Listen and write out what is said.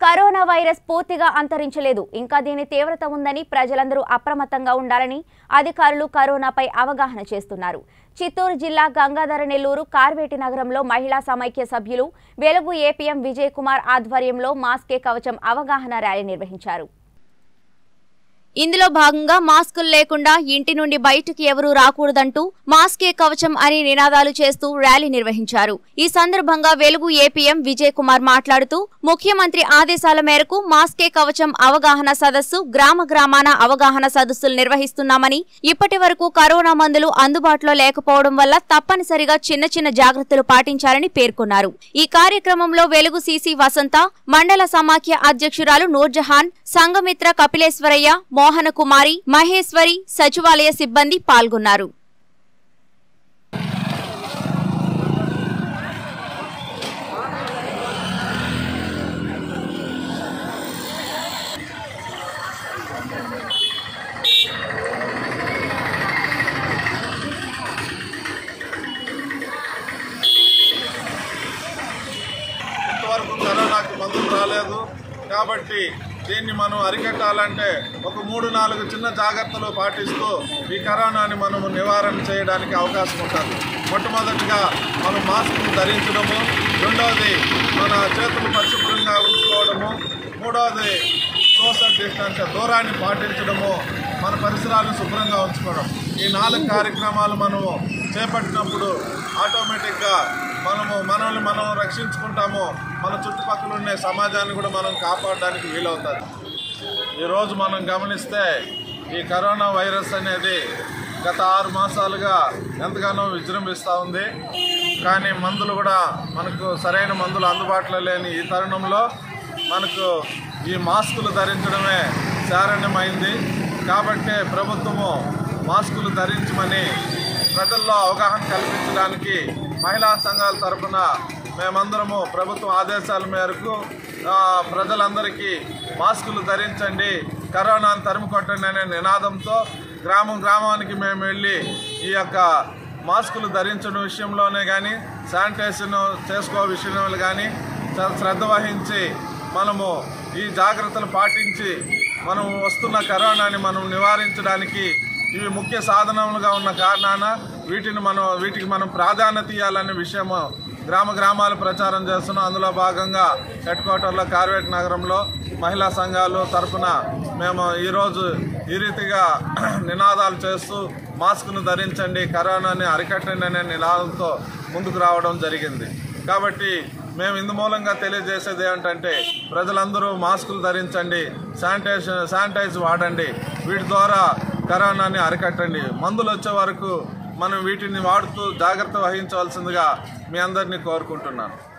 corona virus పూర్తిగా అంతరించలేదు ఇంకా దీని తీవ్రత ఉందని ప్రజలందరూ అప్రమత్తంగా ఉండాలని అధికారులు కరోనాపై అవగాహన చేస్తున్నారు చిత్తూరు జిల్లా గంగాధర నెల్లూరు కార్వేటి నగరంలో మహిళా సమైక్య సభ్యులు వెలుగు ఏపీఎం విజయ్ కుమార్ ఆధ్వర్యంలో మాస్కే కవచం అవగాహన ర్యాలీ నిర్వహించారు ఇందులో భాగంగా మాస్కులు లేకుండా ఇంటి నుండి బయటకు ఎవరూ రాకూడదంటూ మాస్కే కవచం అని నినాదాలు చేస్తూ ర్యాలీ నిర్వహించారు ఈ సందర్భంగా వెలుగు ఏపీఎం విజయ్ కుమార్ మాట్లాడుతూ ముఖ్యమంత్రి ఆదేశాల మేరకు మాస్కే కవచం అవగాహన సదస్సు గ్రామ గ్రామాన అవగాహన సదస్సులు నిర్వహిస్తున్నామని ఇప్పటి వరకు కరోనా మందులు అందుబాటులో లేకపోవడం వల్ల తప్పనిసరిగా చిన్న చిన్న జాగ్రత్తలు పాటించాలని పేర్కొన్నారు ఈ కార్యక్రమంలో వెలుగు సీసీ వసంత మండల సమాఖ్య అధ్యక్షురాలు నూర్జహాన్ సంఘమిత్ర కపిలేశ్వరయ్య మోహన కుమారి మహేశ్వరి సచివాలయ సిబ్బంది పాల్గొన్నారు ఇంతవరకు కరోనాకి మందులు రాలేదు కాబట్టి దీన్ని మనం అరికట్టాలంటే ఒక మూడు నాలుగు చిన్న జాగ్రత్తలు పాటిస్తూ ఈ కరోనాని మనము నివారణ చేయడానికి అవకాశం ఉంటుంది మొట్టమొదటిగా మనం మాస్క్ ధరించడము రెండవది మన చేతులు పరిశుభ్రంగా ఉంచుకోవడము మూడవది సోషల్ డిస్టెన్స్ దూరాన్ని పాటించడము మన పరిసరాలను శుభ్రంగా ఉంచుకోవడం ఈ నాలుగు కార్యక్రమాలు మనము చేపట్టినప్పుడు ఆటోమేటిక్గా మనము మనల్ని మనం రక్షించుకుంటాము మన చుట్టుపక్కల ఉండే సమాజాన్ని కూడా మనం కాపాడడానికి వీలవుతుంది ఈరోజు మనం గమనిస్తే ఈ కరోనా వైరస్ అనేది గత ఆరు మాసాలుగా ఎంతగానో విజృంభిస్తూ ఉంది కానీ మందులు కూడా మనకు సరైన మందులు అందుబాటులో లేని ఈ తరుణంలో మనకు ఈ మాస్కులు ధరించడమే శారణ్యమైంది కాబట్టే ప్రభుత్వము మాస్కులు ధరించమని ప్రజల్లో అవగాహన కల్పించడానికి మహిళా సంఘాల తరఫున మేమందరము ప్రభుత్వం ఆదేశాల మేరకు ఆ, ప్రజలందరికీ మాస్కులు ధరించండి కరోనాను తరిమి కొట్టండి అనే నినాదంతో గ్రామం గ్రామానికి మేము వెళ్ళి ఈ యొక్క మాస్కులు ధరించడం విషయంలోనే కానీ శానిటైజేషన్ చేసుకో విషయంలో కానీ చాలా శ్రద్ధ వహించి మనము ఈ జాగ్రత్తలు పాటించి మనం వస్తున్న కరోనాని మనం నివారించడానికి ఇవి ముఖ్య సాధనములుగా ఉన్న కారణాన వీటిని మనం వీటికి మనం ప్రాధాన్యత ఇవ్వాలనే విషయము గ్రామ గ్రామాలు ప్రచారం చేస్తున్నాం అందులో భాగంగా హెడ్ క్వార్టర్లో కార్వేట్ నగరంలో మహిళా సంఘాలు తరఫున మేము ఈరోజు ఈ రీతిగా నినాదాలు చేస్తూ మాస్క్ను ధరించండి కరోనాని అరికట్టండి అనే నినాదంతో ముందుకు రావడం జరిగింది కాబట్టి మేము ఇందు మూలంగా తెలియజేసేది ఏమిటంటే ప్రజలందరూ మాస్కులు ధరించండి శానిటైజేషన్ శానిటైజ్ వాడండి వీటి ద్వారా కరోనాని అరికట్టండి మందులు వచ్చే వరకు మనం వీటిని వాడుతూ జాగ్రత్త వహించవలసిందిగా మీ అందరినీ కోరుకుంటున్నాను